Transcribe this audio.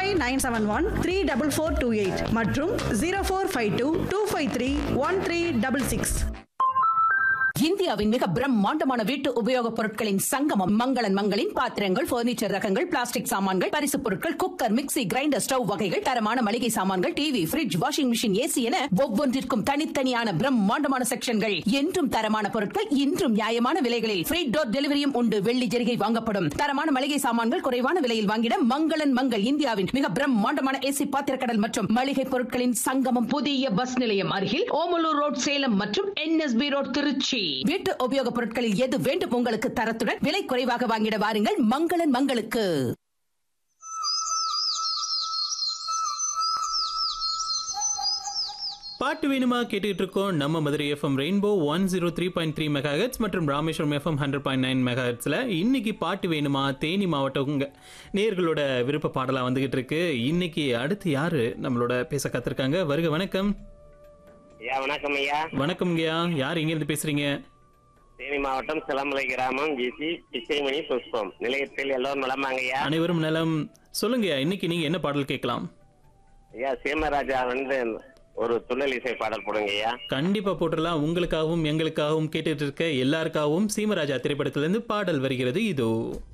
five nine seven one three double four two eight மற்றும் zero four five two two five three one three double six இந்தியாவின் மிக பிரம்மாண்டமான வீட்டு உபயோகப் பொருட்களின் சங்கமம் மங்களன் மங்களின் பாத்திரங்கள் பர்னிச்சர் ரகங்கள் பிளாஸ்டிக் சாமான்கள் பரிசுப் பொருட்கள் குக்கர் மிக்ஸி கிரைண்டர் ஸ்டவ் வகைகள் தரமான மளிகை சாமான்கள் TV fridge washing machine AC என ஒவ்வொன்றிற்கும் தனித்தனியான பிரம்மாண்டமான செக்ஷன்கள் என்றும் தரமான பொருட்கள் இன்றும் நியாயமான விலைகளில் ஃப்ரீ டோர் டெலிவரியும் உண்டு வெள்ளி ஜெரிகை வாங்கப்படும் தரமான மளிகை சாமான்கள் குறைவான விலையில் வாங்கிட மங்களன் மங்கள் இந்தியாவின் மிக பிரம்மாண்டமான ஏசி பாத்திரக்கடல் மற்றும் மளிகை பொருட்களின் சங்கமம் புதிய பஸ் நிலையம் அருகில் ஓமலூர் ரோட் சேலம் மற்றும் என்எஸ்பி ரோட் திருச்சி வீட்டு உபயோகப் பொருட்களில் எது வேண்டும் உங்களுக்கு தரத்துடன் விலை குறைவாக வாங்கிட வாருங்கள் மங்களன் மங்களுக்கு பாட்டு வேணுமா கேட்டுக்கிட்டு இருக்கோம் நம்ம Madurai FM rainbow one zero three point three mega மற்றும் Rameswaram FM hundred point nine mega இன்னைக்கு பாட்டு வேணுமா தேனி மாவட்டம் நேர்களோட விருப்ப பாடலாக வந்துகிட்டு இருக்கு இன்னைக்கு அடுத்து யாரு நம்மளோட பேச காத்திருக்காங்க வருக வணக்கம் ஐயா வணக்கம் ஐயா வணக்கம்ங்கய்யா யார் எங்கேருந்து பேசுறீங்க தேனி மாவட்டம் சிலம்பலை கிராமம் ஜிசி பிச்சைமணி புஷ்பம் நிலையத்தில் எல்லோரும் நலமாங்க ஐயா அனைவரும் நலம் சொல்லுங்கய்யா இன்னைக்கு நீங்க என்ன பாடல் கேட்கலாம் ஐயா சீமராஜா வந்து ஒரு துள்ளல் இசை பாடல் போடுங்க ஐயா கண்டிப்பா போட்டுடலாம் உங்களுக்காகவும் எங்களுக்காகவும் கேட்டுட்டு இருக்க எல்லாருக்காகவும் சீமராஜா திரைப்படத்திலிருந்து பாடல் வருகிறது இதோ